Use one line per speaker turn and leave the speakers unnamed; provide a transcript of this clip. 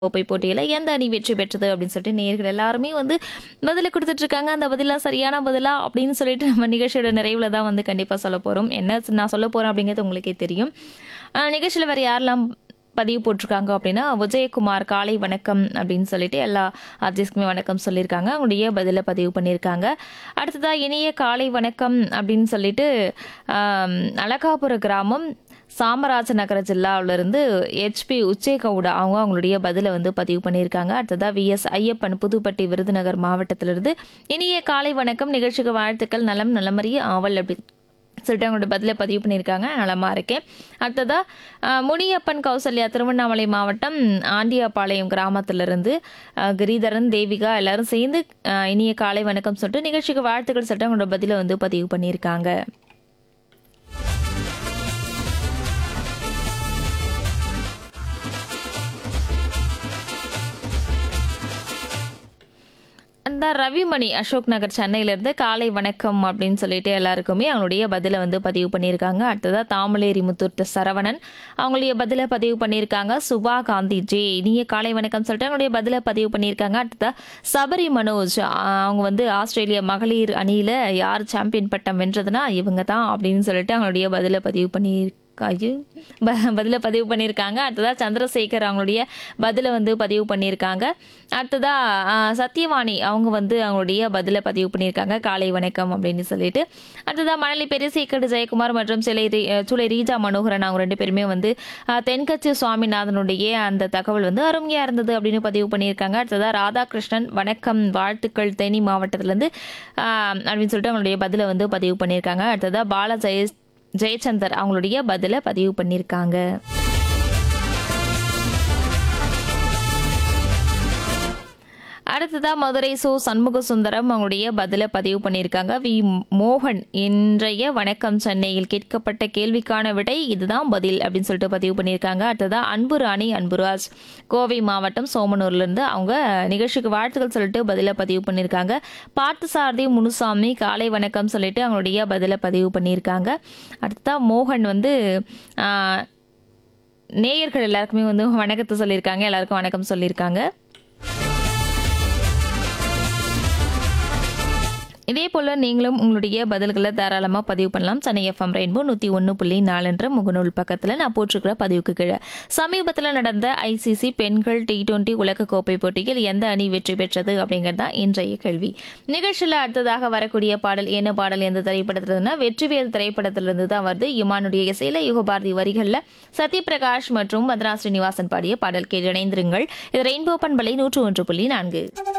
கோப்பை போட்டியில் எந்த அணி வெற்றி பெற்றது அப்படின்னு சொல்லிட்டு நேயர்கள் எல்லாருமே வந்து பதில கொடுத்துட்டு இருக்காங்க அந்த பதிலா சரியான பதிலா அப்படின்னு சொல்லிட்டு நம்ம நிகழ்ச்சியோட நிறைவுல தான் வந்து கண்டிப்பாக சொல்ல போகிறோம் என்ன நான் சொல்ல போகிறேன் அப்படிங்கிறது உங்களுக்கே தெரியும் ஆஹ் நிகழ்ச்சியில் வேறு யாரெல்லாம் பதிவு போட்டிருக்காங்க அப்படின்னா விஜயகுமார் காலை வணக்கம் அப்படின்னு சொல்லிட்டு எல்லா ஆர்டிஸ்டுக்குமே வணக்கம் சொல்லியிருக்காங்க அவங்களுடைய பதிலை பதிவு பண்ணியிருக்காங்க அடுத்ததாக இனிய காலை வணக்கம் அப்படின்னு சொல்லிட்டு ஆம், அலகாபுர கிராமம் சாமராஜ நகர ஜில்லாவிலிருந்து ஹெச்பி உச்சே கவுடா அவங்க அவங்களுடைய பதிலை வந்து பதிவு பண்ணியிருக்காங்க அடுத்ததாக விஎஸ் ஐயப்பன் புதுப்பட்டி விருதுநகர் மாவட்டத்திலிருந்து இனிய காலை வணக்கம் நிகழ்ச்சிக்கு வாழ்த்துக்கள் நலம் நலமறிய ஆவல் அப்படி சொல்லிட்டு அவங்களோட பதிலை பதிவு பண்ணியிருக்காங்க நலமா இருக்கேன் அடுத்ததா அஹ், முனியப்பன் கௌசல்யா திருவண்ணாமலை மாவட்டம் ஆண்டியாபாளையம் கிராமத்திலிருந்து அஹ், கிரிதரன் தேவிகா எல்லாரும் சேர்ந்து அஹ், இனிய காலை வணக்கம் சொல்லிட்டு நிகழ்ச்சிக்கு வாழ்த்துக்கள் சொல்லிட்டு அவங்களோட பதிலை வந்து பதிவு பண்ணியிருக்காங்க அந்த ரவிமணி அசோக் நகர் சென்னையிலேருந்து காலை வணக்கம் அப்படின்னு சொல்லிட்டு எல்லாருக்குமே அவங்களுடைய பதிலை வந்து பதிவு பண்ணியிருக்காங்க அடுத்ததாக தாமலேரி முத்தூர்த்த சரவணன் அவங்களுடைய பதிலை பதிவு பண்ணியிருக்காங்க சுபா காந்தி ஜே இனிய காலை வணக்கம் சொல்லிட்டு அவங்களுடைய பதிலை பதிவு பண்ணியிருக்காங்க அடுத்ததாக சபரி மனோஜ் ஆஹ் அவங்க வந்து ஆஸ்திரேலிய மகளிர் அணியில் யார் சாம்பியன் பட்டம் வென்றதுன்னா இவங்க தான் அப்படின்னு சொல்லிட்டு அவங்களுடைய பதிலை பதிவு பண்ணியிருக்காங்க ஐயோ, ப பதிலை பதிவு பண்ணியிருக்காங்க அடுத்ததாக சந்திரசேகர் அவங்களுடைய பதிலை வந்து பதிவு பண்ணியிருக்காங்க அடுத்ததாக ஆஹ், சத்யவாணி அவங்க வந்து அவங்களுடைய பதிலை பதிவு பண்ணியிருக்காங்க காலை வணக்கம் அப்படின்னு சொல்லிட்டு அடுத்ததாக மணலி பெரியசேகர் ஜெயக்குமார் மற்றும் சிலை ரீ- அஹ், சுலை ரீஜா மனோகரன் அவங்க ரெண்டு பேருமே வந்து ஆஹ், தென்கட்சி சுவாமிநாதனுடைய அந்த தகவல் வந்து அருமையாக இருந்தது அப்படின்னு பதிவு பண்ணியிருக்காங்க அடுத்ததாக ராதாகிருஷ்ணன் வணக்கம் வாழ்த்துக்கள் தேனி மாவட்டத்திலேருந்து அப்படின்னு சொல்லிட்டு அவங்களுடைய பதிலை வந்து பதிவு பண்ணியிருக்காங்க அடுத்ததாக பால ஜெய ஜெயச்சந்தர் அவங்களுடைய பதிலை பதிவு பண்ணியிருக்காங்க அடுத்ததா மதுரை சோ சண்முக சுந்தரம் அவங்களுடைய பதிலை பதிவு பண்ணியிருக்காங்க வி மோகன் இன்றைய வணக்கம் சென்னையில் கேட்கப்பட்ட கேள்விக்கான விடை இதுதான் பதில் அப்படின்னு சொல்லிட்டு பதிவு பண்ணியிருக்காங்க அடுத்ததா அன்பு ராணி அன்புராஜ் கோவை மாவட்டம் சோமனூர்ல இருந்து அவங்க நிகழ்ச்சிக்கு வாழ்த்துக்கள் சொல்லிட்டு பதிலை பதிவு பண்ணியிருக்காங்க பார்த்தசாரதி முனுசாமி காலை வணக்கம் சொல்லிட்டு அவங்களுடைய பதிலை பதிவு பண்ணியிருக்காங்க அடுத்ததா மோகன் வந்து ஆஹ், நேயர்கள் எல்லாருக்குமே வந்து வணக்கத்தை சொல்லியிருக்காங்க எல்லாருக்கும் வணக்கம் சொல்லியிருக்காங்க இதே போல நீங்களும் உங்களுடைய பதில்களை தாராளமாக பதிவு பண்ணலாம் சென்னை எஃப்எம் ரெயின்போ நூற்றி ஒன்று புள்ளி நாலுன்ற முகநூல் பக்கத்தில் நான் போட்டிருக்கிற பதிவுக்கு கீழே சமீபத்தில் நடந்த ஐசிசி பெண்கள் டி டுவெண்ட்டி உலகக்கோப்பை போட்டியில் எந்த அணி வெற்றி பெற்றது அப்படிங்கிறது தான் இன்றைய கேள்வி நிகழ்ச்சியில் அடுத்ததாக வரக்கூடிய பாடல் என்ன பாடல் எந்த திரைப்படத்திலிருந்துன்னா வெற்றிவேல் திரைப்படத்திலிருந்து தான் வருது இமானுடைய இசையில யுகபாரதி வரிகளில் சத்யபிரகாஷ் மற்றும் மத்ரா ஸ்ரீனிவாசன் பாடிய பாடல் கேட்டு இணைந்திருங்கள் இது ரெயின்போ பண்பலை நூற்று ஒன்று புள்ளி நான்கு